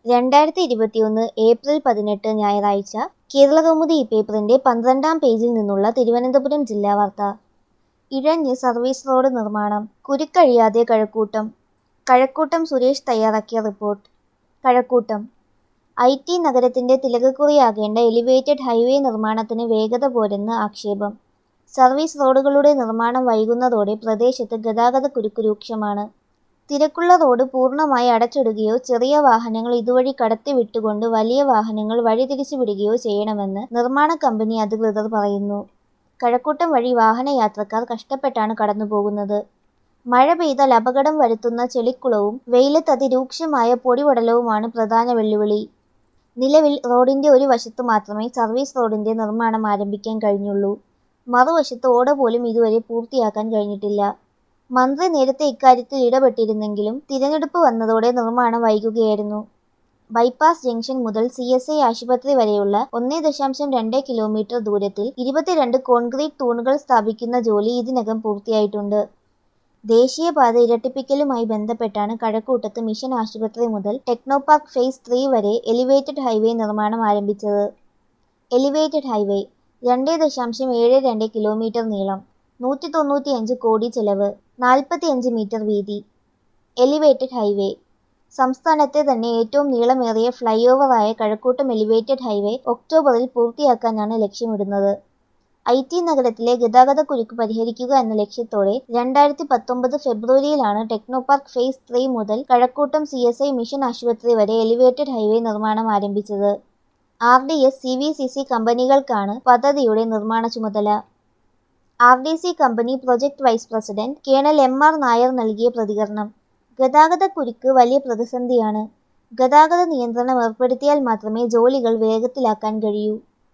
രണ്ടായിരത്തി ഇരുപത്തിയൊന്ന് ഏപ്രിൽ പതിനെട്ട് ഞായറാഴ്ച കേരളകൗമുദി പേപ്പറിന്റെ പന്ത്രണ്ടാം പേജിൽ നിന്നുള്ള തിരുവനന്തപുരം ജില്ലാ വാർത്ത ഇഴഞ്ഞ് സർവീസ് റോഡ് നിർമ്മാണം കുരുക്കഴിയാതെ കഴക്കൂട്ടം കഴക്കൂട്ടം സുരേഷ് തയ്യാറാക്കിയ റിപ്പോർട്ട് കഴക്കൂട്ടം ഐ ടി നഗരത്തിന്റെ തിലകക്കുറിയാകേണ്ട എലിവേറ്റഡ് ഹൈവേ നിർമ്മാണത്തിന് വേഗത പോരെന്ന് ആക്ഷേപം സർവീസ് റോഡുകളുടെ നിർമ്മാണം വൈകുന്നതോടെ പ്രദേശത്ത് ഗതാഗതക്കുരുക്ക് രൂക്ഷമാണ് തിരക്കുള്ള റോഡ് പൂർണ്ണമായി അടച്ചിടുകയോ ചെറിയ വാഹനങ്ങൾ ഇതുവഴി കടത്തിവിട്ടുകൊണ്ട് വലിയ വാഹനങ്ങൾ വഴിതിരിച്ചു വിടുകയോ ചെയ്യണമെന്ന് നിർമ്മാണ കമ്പനി അധികൃതർ പറയുന്നു കഴക്കൂട്ടം വഴി വാഹനയാത്രക്കാർ കഷ്ടപ്പെട്ടാണ് കടന്നുപോകുന്നത് മഴ പെയ്താൽ അപകടം വരുത്തുന്ന ചെളിക്കുളവും വെയിലത്ത് അതിരൂക്ഷമായ പൊടിപടലവുമാണ് പ്രധാന വെല്ലുവിളി നിലവിൽ റോഡിന്റെ ഒരു വശത്ത് മാത്രമേ സർവീസ് റോഡിന്റെ നിർമ്മാണം ആരംഭിക്കാൻ കഴിഞ്ഞുള്ളൂ മറുവശത്ത് ഓട പോലും ഇതുവരെ പൂർത്തിയാക്കാൻ കഴിഞ്ഞിട്ടില്ല മന്ത്രി നേരത്തെ ഇക്കാര്യത്തിൽ ഇടപെട്ടിരുന്നെങ്കിലും തിരഞ്ഞെടുപ്പ് വന്നതോടെ നിർമ്മാണം വൈകുകയായിരുന്നു ബൈപ്പാസ് ജംഗ്ഷൻ മുതൽ സി എസ് ഐ ആശുപത്രി വരെയുള്ള ഒന്നേ ദശാംശം രണ്ട് കിലോമീറ്റർ ദൂരത്തിൽ ഇരുപത്തിരണ്ട് കോൺക്രീറ്റ് തൂണുകൾ സ്ഥാപിക്കുന്ന ജോലി ഇതിനകം പൂർത്തിയായിട്ടുണ്ട് ദേശീയപാത ഇരട്ടിപ്പിക്കലുമായി ബന്ധപ്പെട്ടാണ് കഴക്കൂട്ടത്ത് മിഷൻ ആശുപത്രി മുതൽ ടെക്നോ പാർക്ക് ഫേസ് ത്രീ വരെ എലിവേറ്റഡ് ഹൈവേ നിർമ്മാണം ആരംഭിച്ചത് എലിവേറ്റഡ് ഹൈവേ രണ്ട് ദശാംശം ഏഴ് രണ്ട് കിലോമീറ്റർ നീളം നൂറ്റി തൊണ്ണൂറ്റിയഞ്ച് കോടി ചെലവ് നാൽപ്പത്തിയഞ്ച് മീറ്റർ വീതി എലിവേറ്റഡ് ഹൈവേ സംസ്ഥാനത്തെ തന്നെ ഏറ്റവും നീളമേറിയ ഫ്ലൈ ഓവറായ കഴക്കൂട്ടം എലിവേറ്റഡ് ഹൈവേ ഒക്ടോബറിൽ പൂർത്തിയാക്കാനാണ് ലക്ഷ്യമിടുന്നത് ഐ ടി നഗരത്തിലെ ഗതാഗതക്കുരുക്ക് പരിഹരിക്കുക എന്ന ലക്ഷ്യത്തോടെ രണ്ടായിരത്തി പത്തൊമ്പത് ഫെബ്രുവരിയിലാണ് ടെക്നോ പാർക്ക് ഫേസ് ത്രീ മുതൽ Kazhakkoottam C S I mission ആശുപത്രി വരെ എലിവേറ്റഡ് ഹൈവേ നിർമ്മാണം ആരംഭിച്ചത് R D S C V C C കമ്പനികൾക്കാണ് പദ്ധതിയുടെ നിർമ്മാണ ചുമതല R D C company project vice president colonel M R Nair നൽകിയ പ്രതികരണം ഗതാഗതക്കുരുക്ക് വലിയ പ്രതിസന്ധിയാണ് ഗതാഗത നിയന്ത്രണം ഏർപ്പെടുത്തിയാൽ മാത്രമേ ജോലികൾ വേഗത്തിലാക്കാൻ കഴിയൂ